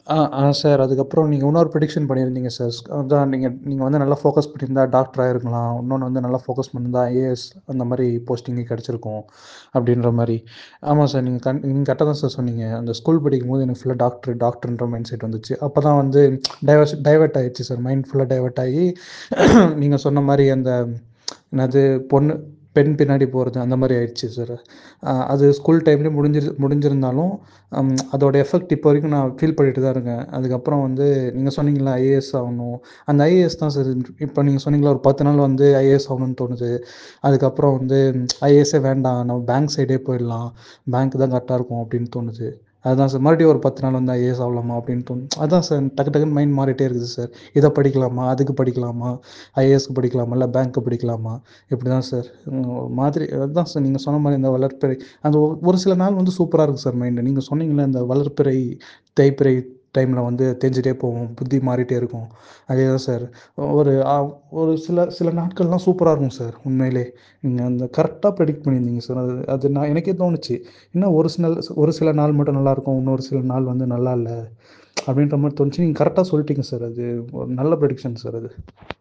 ஆ ஆ sir அதுக்கப்புறம் நீங்கள் இன்னொரு ப்ரிடிக்ஷன் பண்ணியிருந்தீங்க சார் அதான் நீங்கள் நீங்கள் வந்து நல்லா ஃபோக்கஸ் பண்ணியிருந்தா டாக்டர் ஆகிருக்கலாம் இன்னொன்று வந்து நல்லா ஃபோக்கஸ் பண்ணியிருந்தா ஐஏஎஸ் அந்த மாதிரி போஸ்டிங்கே கிடச்சிருக்கும் அப்படின்ற மாதிரி ஆமாம் சார் நீங்கள் கண் நீங்கள் கரெக்டாக தான் சார் சொன்னீங்க அந்த ஸ்கூல் படிக்கும்போது எனக்கு ஃபுல்லாக டாக்டர் டாக்டர்ன்ற மைண்ட் செட் வந்துச்சு அப்போ தான் வந்து டைவர்ஸ் டைவர்ட் ஆகிடுச்சு சார் மைண்ட் ஃபுல்லாக டைவர்ட் ஆகி நீங்கள் சொன்ன மாதிரி அந்த என்னது பொண்ணு பெண் பின்னாடி போகிறது அந்த மாதிரி ஆயிடுச்சு சார் அது ஸ்கூல் டைம்லேயே முடிஞ்சிரு முடிஞ்சிருந்தாலும் அதோட எஃபெக்ட் இப்போ வரைக்கும் நான் ஃபீல் பண்ணிட்டு தான் இருக்கேன் அதுக்கப்புறம் வந்து நீங்கள் சொன்னீங்களா ஐஏஎஸ் ஆகணும் அந்த ஐஏஎஸ் தான் சார் இப்போ நீங்கள் சொன்னீங்களா ஒரு பத்து நாள் வந்து ஐஏஎஸ் ஆகணும்னு தோணுது அதுக்கப்புறம் வந்து ஐஏஎஸ்ஸே வேண்டாம் நம்ம பேங்க் சைடே போயிடலாம் பேங்க் தான் கரெக்டாக இருக்கும் அப்படின்னு தோணுது அதுதான் சார் மறுபடியும் ஒரு பத்து நாள் வந்து ஐஏஎஸ் ஆகலாமா அப்படின்னு தோணும் அதான் சார் டக்கு டக்குன்னு மைண்ட் மாறிட்டே இருக்குது சார் இதை படிக்கலாமா அதுக்கு படிக்கலாமா ஐஏஎஸ்க்கு படிக்கலாமா இல்லை பேங்க்கு படிக்கலாமா இப்படி தான் சார் ஒரு மாதிரி அதுதான் சார் நீங்கள் சொன்ன மாதிரி இந்த வளர்ப்பிறை அந்த ஒரு சில நாள் வந்து சூப்பராக இருக்குது சார் மைண்டு நீங்கள் சொன்னீங்களே இந்த வளர்ப்பிறை தேய்ப்பிறை டைமில் வந்து தெரிஞ்சிட்டே போவோம் புத்தி மாறிட்டே இருக்கும் அதே தான் சார் ஒரு ஒரு சில சில நாட்கள்லாம் சூப்பராக இருக்கும் சார் உண்மையிலே நீங்கள் அந்த கரெக்டாக ப்ரெடிக்ட் பண்ணியிருந்தீங்க சார் அது அது நான் எனக்கே தோணுச்சு இன்னும் ஒரு சில ஒரு சில நாள் மட்டும் நல்லாயிருக்கும் இன்னொரு சில நாள் வந்து நல்லா இல்லை அப்படின்ற மாதிரி தோணுச்சு நீங்கள் கரெக்டாக சொல்லிட்டீங்க சார் அது ஒரு நல்ல ப்ரெடிக்ஷன் சார் அது